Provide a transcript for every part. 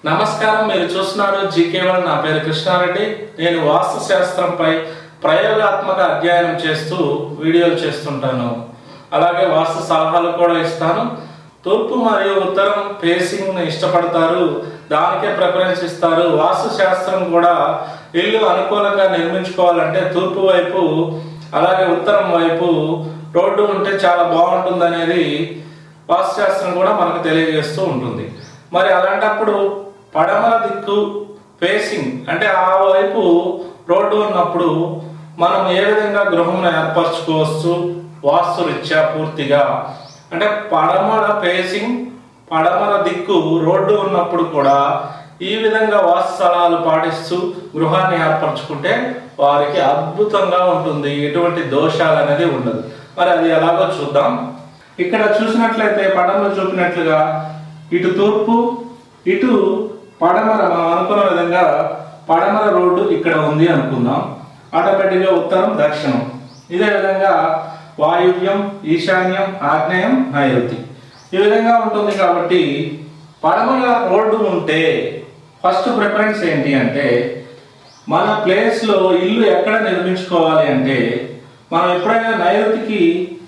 నమస్కారం మీరు చూస్తున్నారు జీకేవల్ నా పేరు కృష్ణారెడ్డి నేను వాస్తు శాస్త్రంపై ప్రయోగాత్మక అధ్యయనం చేస్తూ వీడియోలు చేస్తుంటాను అలాగే వాస్తు సలహాలు కూడా ఇస్తాను తూర్పు మరియు ఉత్తరం ఫేసింగ్ ఇష్టపడతారు దానికే ప్రిఫరెన్స్ ఇస్తారు వాస్తు శాస్త్రం కూడా ఇల్లు అనుకూలంగా నిర్మించుకోవాలంటే తూర్పు వైపు అలాగే ఉత్తరం వైపు రోడ్డు ఉంటే చాలా బాగుంటుంది అనేది వాస్తుశాస్త్రం కూడా మనకు తెలియజేస్తూ ఉంటుంది మరి అలాంటప్పుడు పడమర దిక్కు ఫేసింగ్ అంటే ఆ వైపు రోడ్డు ఉన్నప్పుడు మనం ఏ విధంగా గృహంను ఏర్పరచుకోవచ్చు వాస్తు రీత్యా పూర్తిగా అంటే పడమర ఫేసింగ్ పడమర దిక్కు రోడ్డు ఉన్నప్పుడు కూడా ఈ విధంగా వాస్తు స్థలాలు పాటిస్తూ గృహాన్ని ఏర్పరచుకుంటే వారికి అద్భుతంగా ఉంటుంది ఎటువంటి దోషాలు అనేది ఉండదు మరి అది ఎలాగో చూద్దాం ఇక్కడ చూసినట్లయితే పడంలో చూపినట్లుగా ఇటు తూర్పు ఇటు పడమర మనం అనుకున్న విధంగా పడమర రోడ్డు ఇక్కడ ఉంది అనుకుందాం ఆటోమేటిక్గా ఉత్తరం దక్షిణం ఇదే విధంగా వాయువ్యం ఈశాన్యం ఆగ్నేయం నైరుతి ఈ విధంగా ఉంటుంది కాబట్టి పడమర రోడ్డు ఉంటే ఫస్ట్ ప్రిఫరెన్స్ ఏంటి అంటే మన ప్లేస్లో ఇల్లు ఎక్కడ నిర్మించుకోవాలి అంటే మనం ఎప్పుడైనా నైరుతికి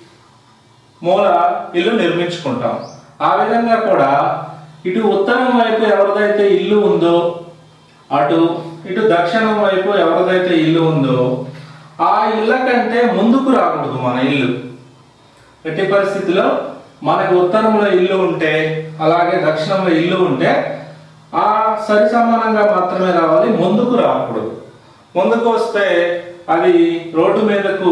మూల ఇల్లు నిర్మించుకుంటాం ఆ విధంగా కూడా ఇటు ఉత్తరం వైపు ఎవరిదైతే ఇల్లు ఉందో అటు ఇటు దక్షిణం వైపు ఎవరిదైతే ఇల్లు ఉందో ఆ ఇళ్ళ కంటే ముందుకు రాకూడదు మన ఇల్లు ఎట్టి పరిస్థితిలో మనకు ఉత్తరంలో ఇల్లు ఉంటే అలాగే దక్షిణంలో ఇల్లు ఉంటే ఆ సరి సమానంగా మాత్రమే రావాలి ముందుకు రాకూడదు ముందుకు వస్తే అది రోడ్డు మీదకు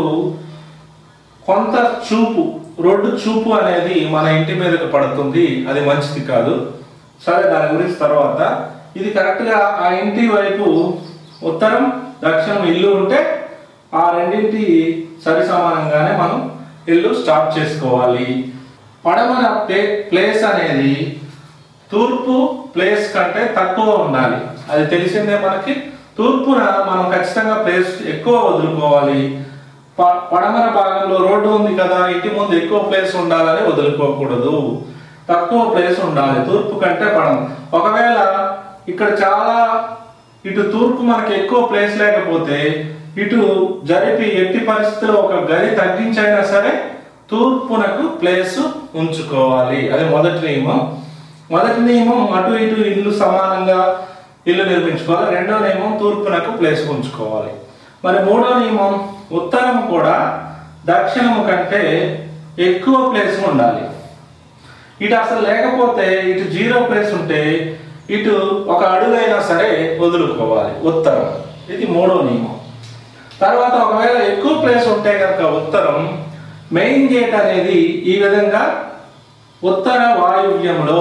కొంత చూపు రోడ్డు చూపు అనేది మన ఇంటి మీదకు పడుతుంది అది మంచిది కాదు సరే దాని గురించి తర్వాత ఇది కరెక్ట్గా ఆ ఇంటి వైపు ఉత్తరం దక్షిణం ఇల్లు ఉంటే ఆ రెండింటి సరి సమానంగానే మనం ఇల్లు స్టార్ట్ చేసుకోవాలి పడమర ప్లే ప్లేస్ అనేది తూర్పు ప్లేస్ కంటే తక్కువ ఉండాలి అది తెలిసిందే మనకి తూర్పున మనం ఖచ్చితంగా ప్లేస్ ఎక్కువ వదులుకోవాలి ప- పడమర భాగంలో రోడ్డు ఉంది కదా ఇంటి ముందు ఎక్కువ ప్లేస్ ఉండాలని వదులుకోకూడదు తక్కువ ప్లేస్ ఉండాలి తూర్పు కంటే పడమ ఒకవేళ ఇక్కడ చాలా ఇటు తూర్పు మనకి ఎక్కువ ప్లేస్ లేకపోతే ఇటు జరిపి ఎట్టి పరిస్థితిలో ఒక గది తగ్గించైనా సరే తూర్పునకు ప్లేస్ ఉంచుకోవాలి అది మొదటి నియమం మొదటి నియమం అటు ఇటు ఇల్లు సమానంగా ఇల్లు నిర్మించుకోవాలి రెండో నియమం తూర్పునకు ప్లేస్ ఉంచుకోవాలి మరి మూడో నియమం ఉత్తరం కూడా దక్షిణము కంటే ఎక్కువ ప్లేస్ ఉండాలి ఇటు అసలు లేకపోతే ఇటు జీరో ప్లేస్ ఉంటే ఇటు ఒక అడుగైనా సరే వదులుకోవాలి ఉత్తరం ఇది మూడో నియమం తర్వాత ఒకవేళ ఎక్కువ ప్లేస్ ఉంటే కనుక ఉత్తరం మెయిన్ గేట్ అనేది ఈ విధంగా ఉత్తర వాయువ్యంలో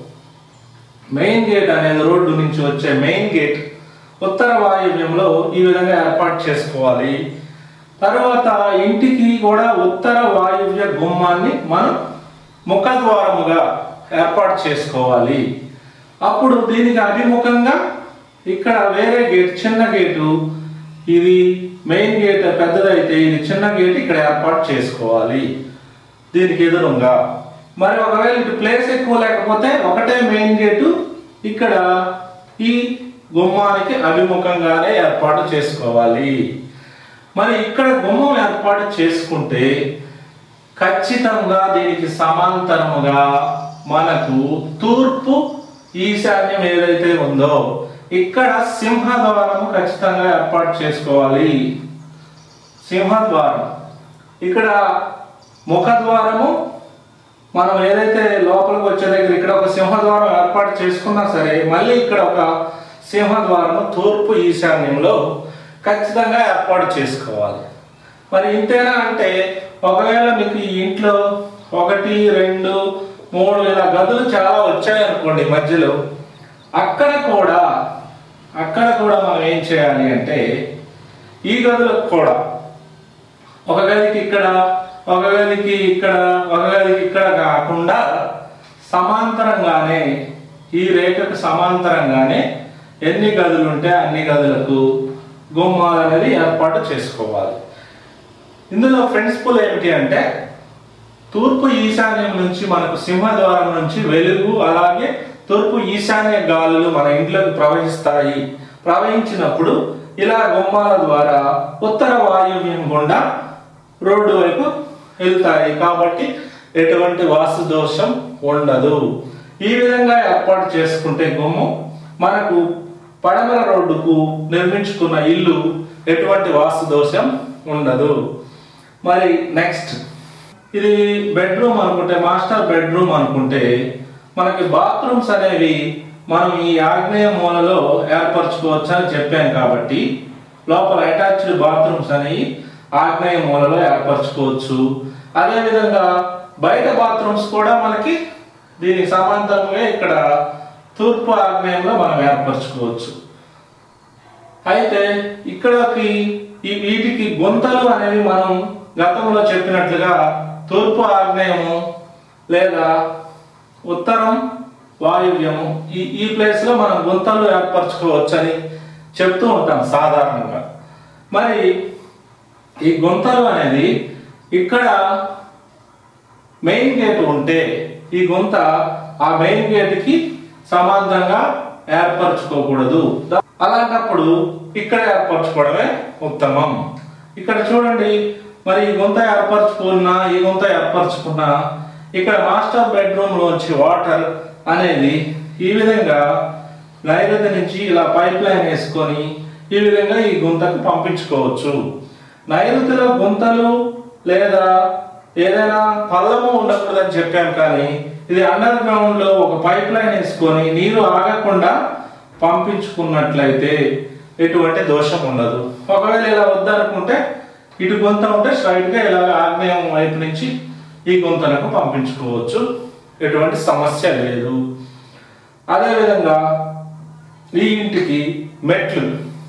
మెయిన్ గేట్ అనేది రోడ్డు నుంచి వచ్చే మెయిన్ గేట్ ఉత్తర వాయువ్యంలో ఈ విధంగా ఏర్పాటు చేసుకోవాలి తర్వాత ఇంటికి కూడా ఉత్తర వాయువ్య గుమ్మాన్ని మనం ముఖద్వారముగా ఏర్పాటు చేసుకోవాలి అప్పుడు దీనికి అభిముఖంగా ఇక్కడ వేరే గేట్ చిన్న గేటు ఇది మెయిన్ గేట్ పెద్దదైతే ఇది చిన్న గేట్ ఇక్కడ ఏర్పాటు చేసుకోవాలి దీనికి ఎదురుగా మరి ఒకవేళ ఇటు ప్లేస్ ఎక్కువ లేకపోతే ఒకటే మెయిన్ గేటు ఇక్కడ ఈ గుమ్మానికి అభిముఖంగానే ఏర్పాటు చేసుకోవాలి మరి ఇక్కడ గుమ్మం ఏర్పాటు చేసుకుంటే ఖచ్చితంగా దీనికి సమాంతరముగా మనకు తూర్పు ఈశాన్యం ఏదైతే ఉందో ఇక్కడ సింహద్వారము ఖచ్చితంగా ఏర్పాటు చేసుకోవాలి సింహద్వారం ఇక్కడ ముఖద్వారము మనం ఏదైతే లోపలికి వచ్చే దగ్గర ఇక్కడ ఒక సింహద్వారం ఏర్పాటు చేసుకున్నా సరే మళ్ళీ ఇక్కడ ఒక సింహద్వారము తూర్పు ఈశాన్యంలో ఖచ్చితంగా ఏర్పాటు చేసుకోవాలి మరి ఇంతేనా అంటే ఒకవేళ మీకు ఈ ఇంట్లో ఒకటి రెండు మూడు ఇలా గదులు చాలా వచ్చాయనుకోండి మధ్యలో అక్కడ కూడా అక్కడ కూడా మనం ఏం చేయాలి అంటే ఈ గదులకు కూడా ఒక గదికి ఇక్కడ ఒక గదికి ఇక్కడ ఒక గదికి ఇక్కడ కాకుండా సమాంతరంగానే ఈ రేఖకు సమాంతరంగానే ఎన్ని గదులు ఉంటే అన్ని గదులకు గుమ్మాలు అనేది ఏర్పాటు చేసుకోవాలి ఇందులో ప్రిన్సిపల్ ఏమిటి అంటే తూర్పు ఈశాన్యం నుంచి మనకు సింహద్వారం నుంచి వెలుగు అలాగే తూర్పు ఈశాన్య గాలులు మన ఇంట్లోకి ప్రవహిస్తాయి ప్రవహించినప్పుడు ఇలా గుమ్మాల ద్వారా ఉత్తర వాయువ్యం గుండా రోడ్డు వైపు వెళ్తాయి కాబట్టి ఎటువంటి వాస్తు దోషం ఉండదు ఈ విధంగా ఏర్పాటు చేసుకుంటే గుమ్మం మనకు పడమర రోడ్డుకు నిర్మించుకున్న ఇల్లు ఎటువంటి వాస్తు దోషం ఉండదు మరి నెక్స్ట్ ఇది బెడ్రూమ్ అనుకుంటే మాస్టర్ బెడ్రూమ్ అనుకుంటే మనకి బాత్రూమ్స్ అనేవి మనం ఈ ఆగ్నేయ మూలలో ఏర్పరచుకోవచ్చు అని చెప్పాం కాబట్టి లోపల అటాచ్డ్ బాత్రూమ్స్ అనేవి ఆగ్నేయ మూలలో ఏర్పరచుకోవచ్చు అదేవిధంగా బయట బాత్రూమ్స్ కూడా మనకి దీనికి సమాంతరంగా ఇక్కడ తూర్పు ఆగ్నేయంలో మనం ఏర్పరచుకోవచ్చు అయితే ఇక్కడకి ఈ వీటికి గుంతలు అనేవి మనం గతంలో చెప్పినట్లుగా తూర్పు ఆగ్నేయము లేదా ఉత్తరం వాయువ్యము ఈ ఈ ప్లేస్ లో మనం గుంతలు ఏర్పరచుకోవచ్చు అని చెప్తూ ఉంటాం సాధారణంగా మరి ఈ గుంతలు అనేది ఇక్కడ మెయిన్ గేట్ ఉంటే ఈ గుంత ఆ మెయిన్ గేట్ కి సమాంతరంగా ఏర్పరచుకోకూడదు అలాంటప్పుడు ఇక్కడ ఏర్పరచుకోవడమే ఉత్తమం ఇక్కడ చూడండి మరి ఈ గుంత ఏర్పరచుకున్నా ఈ గుంత ఏర్పరచుకున్నా ఇక్కడ మాస్టర్ బెడ్రూమ్ లోంచి వాటర్ అనేది ఈ విధంగా నైరుతి నుంచి ఇలా పైప్ లైన్ వేసుకొని ఈ విధంగా ఈ గుంతకు పంపించుకోవచ్చు నైరుతిలో గుంతలు లేదా ఏదైనా పల్లము ఉండకూడదని చెప్పాం కానీ ఇది అండర్ గ్రౌండ్ లో ఒక పైప్ లైన్ వేసుకొని నీరు ఆగకుండా పంపించుకున్నట్లయితే ఎటువంటి దోషం ఉండదు ఒకవేళ ఇలా వద్దనుకుంటే ఇటు గుంత ఉంటే స్ట్రైట్ గా ఇలా ఆగ్నేయం వైపు నుంచి ఈ గుంతలకు పంపించుకోవచ్చు ఎటువంటి సమస్య లేదు అదేవిధంగా ఈ ఇంటికి మెట్లు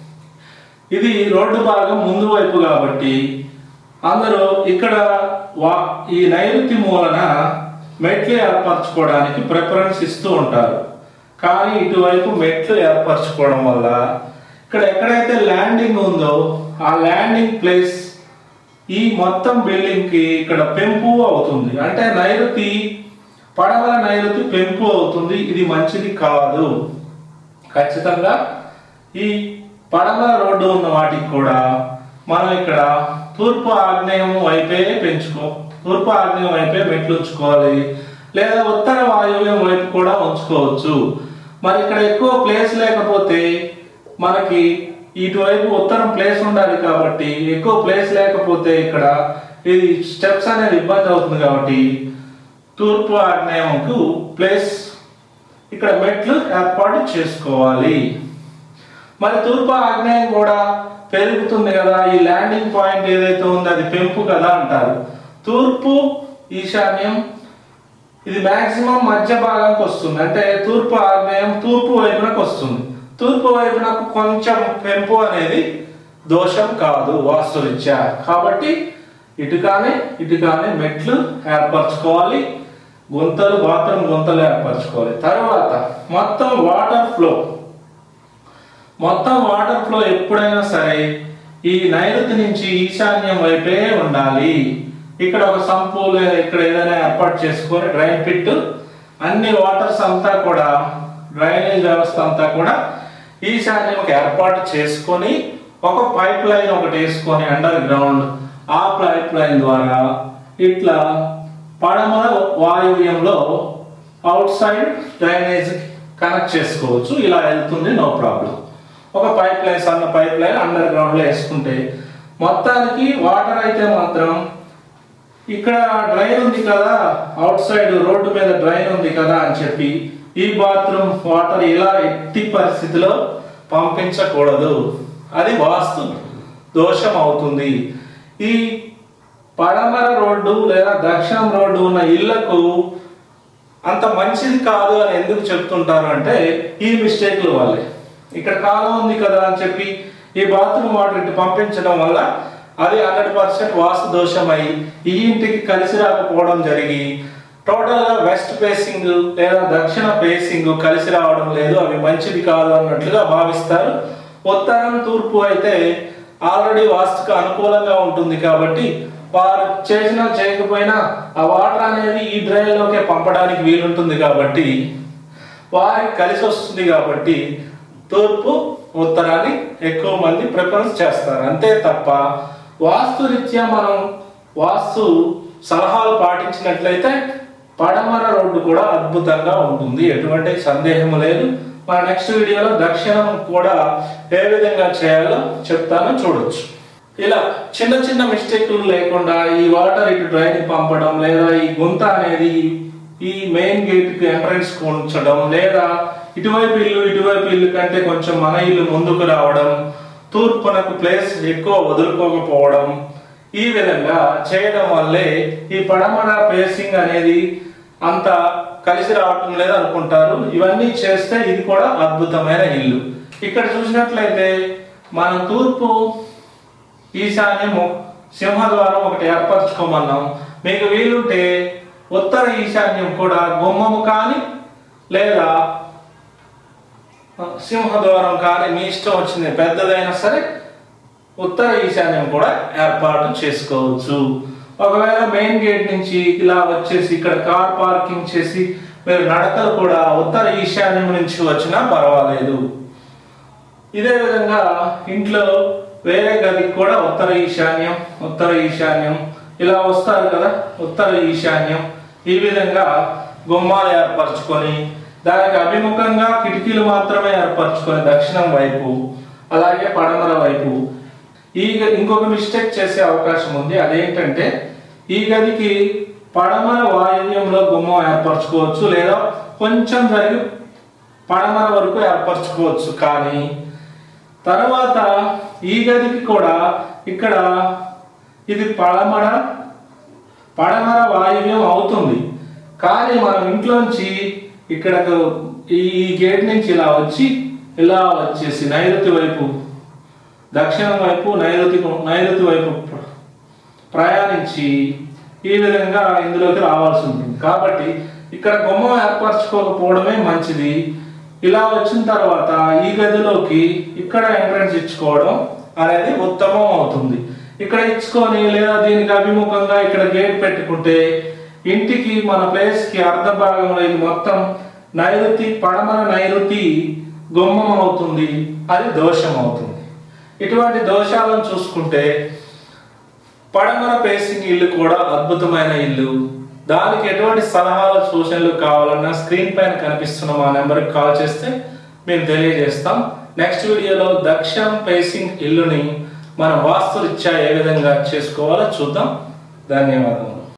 ఇది రోడ్డు భాగం ముందు వైపు కాబట్టి అందరూ ఇక్కడ వా ఈ నైరుతి మూలన మెట్లు ఏర్పరచుకోవడానికి ప్రిఫరెన్స్ ఇస్తూ ఉంటారు కానీ ఇటువైపు మెట్లు ఏర్పరచుకోవడం వల్ల ఇక్కడ ఎక్కడైతే ల్యాండింగ్ ఉందో ఆ ల్యాండింగ్ ప్లేస్ ఈ మొత్తం బిల్డింగ్ కి ఇక్కడ పెంపు అవుతుంది అంటే నైరుతి పడమర నైరుతి పెంపు అవుతుంది ఇది మంచిది కాదు ఖచ్చితంగా ఈ పడమర రోడ్డు ఉన్న వాటికి కూడా మనం ఇక్కడ తూర్పు ఆగ్నేయం వైపే పెంచుకో తూర్పు ఆగ్నేయం వైపే మెట్లు ఉంచుకోవాలి లేదా ఉత్తర వాయువ్యం వైపు కూడా ఉంచుకోవచ్చు మరి ఇక్కడ ఎక్కువ ప్లేస్ లేకపోతే మనకి ఇటువైపు ఉత్తరం ప్లేస్ ఉండాలి కాబట్టి ఎక్కువ ప్లేస్ లేకపోతే ఇక్కడ ఇది స్టెప్స్ అనేది ఇబ్బంది అవుతుంది కాబట్టి తూర్పు ఆగ్నేయంకు ప్లేస్ ఇక్కడ మెట్లు ఏర్పాటు చేసుకోవాలి మరి తూర్పు ఆగ్నేయం కూడా పెరుగుతుంది కదా ఈ ల్యాండింగ్ పాయింట్ ఏదైతే ఉందో అది పెంపు కదా అంటారు తూర్పు ఈశాన్యం ఇది మాక్సిమం మధ్య భాగానికి వస్తుంది అంటే తూర్పు ఆగ్నేయం తూర్పు వైపునకు వస్తుంది తూర్పు వైపునకు కొంచెం పెంపు అనేది దోషం కాదు వాస్తురీత్యా కాబట్టి ఇటు కానీ ఇటు కానీ మెట్లు ఏర్పరచుకోవాలి గుంతలు బాత్రూమ్ గుంతలు ఏర్పరచుకోవాలి తర్వాత మొత్తం వాటర్ ఫ్లో మొత్తం వాటర్ ఫ్లో ఎప్పుడైనా సరే ఈ నైరుతి నుంచి ఈశాన్యం వైపే ఉండాలి ఇక్కడ ఒక సంపు లేదా ఇక్కడ ఏదైనా ఏర్పాటు చేసుకొని డ్రైన్ పిట్ అన్ని వాటర్స్ అంతా కూడా డ్రైనేజ్ వ్యవస్థ అంతా కూడా ఈశాన్యంకి ఏర్పాటు చేసుకొని ఒక పైప్ లైన్ ఒకటి వేసుకొని అండర్ గ్రౌండ్ ఆ పైప్ లైన్ ద్వారా ఇట్లా పడమర వాయువ్యంలో అవుట్ సైడ్ డ్రైనేజ్ కనెక్ట్ చేసుకోవచ్చు ఇలా వెళ్తుంది నో ప్రాబ్లం ఒక పైప్ లైన్ సన్న పైప్ లైన్ అండర్ గ్రౌండ్ లో వేసుకుంటే మొత్తానికి వాటర్ అయితే మాత్రం ఇక్కడ డ్రైన్ ఉంది కదా అవుట్ సైడ్ రోడ్డు మీద డ్రైన్ ఉంది కదా అని చెప్పి ఈ బాత్రూమ్ వాటర్ ఇలా ఎట్టి పరిస్థితిలో పంపించకూడదు అది వాస్తు దోషం అవుతుంది ఈ పడమర రోడ్డు లేదా దక్షిణం రోడ్డు ఉన్న ఇళ్లకు అంత మంచిది కాదు అని ఎందుకు చెప్తుంటారు అంటే ఈ మిస్టేక్ల వల్లే ఇక్కడ కాలం ఉంది కదా అని చెప్పి ఈ బాత్రూమ్ వాటర్ ఇటు పంపించడం వల్ల అది హండ్రెడ్ పర్సెంట్ వాస్తు దోషమై ఈ ఇంటికి కలిసి రాకపోవడం జరిగి టోటల్ గా వెస్ట్ ఫేసింగ్ లేదా దక్షిణ ఫేసింగ్ కలిసి రావడం లేదు అవి మంచిది కాదు అన్నట్లుగా భావిస్తారు ఉత్తరం తూర్పు అయితే ఆల్రెడీ వాస్తుకు అనుకూలంగా ఉంటుంది కాబట్టి వారు చేసినా చేయకపోయినా ఆ వాటర్ అనేది ఈ డ్రైన్ లోకే పంపడానికి వీలుంటుంది కాబట్టి వారికి కలిసి వస్తుంది కాబట్టి తూర్పు ఉత్తరాన్ని ఎక్కువ మంది ప్రిఫరెన్స్ చేస్తారు అంతే తప్ప వాస్తు రీత్యా మనం వాస్తు సలహాలు పాటించినట్లయితే పడమర రోడ్డు కూడా అద్భుతంగా ఉంటుంది ఎటువంటి సందేహం లేదు మన నెక్స్ట్ వీడియోలో దక్షిణం కూడా ఏ విధంగా చేయాలో చెప్తాను చూడొచ్చు ఇలా చిన్న చిన్న మిస్టేక్లు లేకుండా ఈ వాటర్ ఇటు డ్రైన్ పంపడం లేదా ఈ గుంత అనేది ఈ మెయిన్ గేట్ కి ఎంట్రన్స్ కు ఉంచడం లేదా ఇటువైపు ఇల్లు ఇటువైపు ఇల్లు కంటే కొంచెం మన ఇల్లు ముందుకు రావడం తూర్పునకు ప్లేస్ ఎక్కువ వదులుకోకపోవడం ఈ విధంగా చేయడం వల్లే ఈ పడమర ఫేసింగ్ అనేది అంత కలిసి రావటం లేదు అనుకుంటారు ఇవన్నీ చేస్తే ఇది కూడా అద్భుతమైన ఇల్లు ఇక్కడ చూసినట్లయితే మనం తూర్పు ఈశాన్యము సింహద్వారం ఒకటి ఏర్పరచుకోమన్నాం మీకు వీలుంటే ఉత్తర ఈశాన్యం కూడా గుమ్మము కానీ లేదా సింహద్వారం కానీ మీ ఇష్టం వచ్చింది పెద్దదైనా సరే ఉత్తర ఈశాన్యం కూడా ఏర్పాటు చేసుకోవచ్చు ఒకవేళ మెయిన్ గేట్ నుంచి ఇలా వచ్చేసి ఇక్కడ కార్ పార్కింగ్ చేసి మీరు నడకలు కూడా ఉత్తర ఈశాన్యం నుంచి వచ్చినా పర్వాలేదు ఇదే విధంగా ఇంట్లో వేరే గదికి కూడా ఉత్తర ఈశాన్యం ఉత్తర ఈశాన్యం ఇలా వస్తారు కదా ఉత్తర ఈశాన్యం ఈ విధంగా గుమ్మాలు ఏర్పరచుకొని దానికి అభిముఖంగా కిటికీలు మాత్రమే ఏర్పరచుకొని దక్షిణం వైపు అలాగే పడమర వైపు ఈ గ- ఇంకొక మిస్టేక్ చేసే అవకాశం ఉంది అదేంటంటే ఈ గదికి పడమర వాయువ్యంలో గుమ్మం ఏర్పరచుకోవచ్చు లేదా కొంచెం జరిగి పడమర వరకు ఏర్పరచుకోవచ్చు కానీ తర్వాత ఈ గదికి కూడా ఇక్కడ ఇది పడమర పడమర వాయువ్యం అవుతుంది కానీ మనం ఇంట్లోంచి ఇక్కడ ఈ గేట్ నుంచి ఇలా వచ్చి ఇలా వచ్చేసి నైరుతి వైపు దక్షిణం వైపు నైరుతి నైరుతి వైపు ప్ర- ప్రయాణించి ఈ విధంగా ఇందులోకి రావాల్సి ఉంటుంది కాబట్టి ఇక్కడ గుమ్మం ఏర్పరచుకోకపోవడమే మంచిది ఇలా వచ్చిన తర్వాత ఈ గదిలోకి ఇక్కడ ఎంట్రన్స్ ఇచ్చుకోవడం అనేది ఉత్తమం అవుతుంది ఇక్కడ ఇచ్చుకొని లేదా దీనికి అభిముఖంగా ఇక్కడ గేట్ పెట్టుకుంటే ఇంటికి మన ప్లేస్ కి అర్ధ భాగంలో ఇది మొత్తం నైరుతి పడమర నైరుతి గుమ్మం అవుతుంది అది దోషం అవుతుంది ఇటువంటి దోషాలను చూసుకుంటే పడమర ఫేసింగ్ ఇల్లు కూడా అద్భుతమైన ఇల్లు దానికి ఎటువంటి సలహాలు సూచనలు కావాలన్నా స్క్రీన్ పైన కనిపిస్తున్న మా నెంబర్కి కాల్ చేస్తే మేము తెలియజేస్తాం నెక్స్ట్ వీడియోలో దక్షిణం ఫేసింగ్ ఇల్లుని మన వాస్తురీత్యా ఏ విధంగా చేసుకోవాలో చూద్దాం ధన్యవాదములు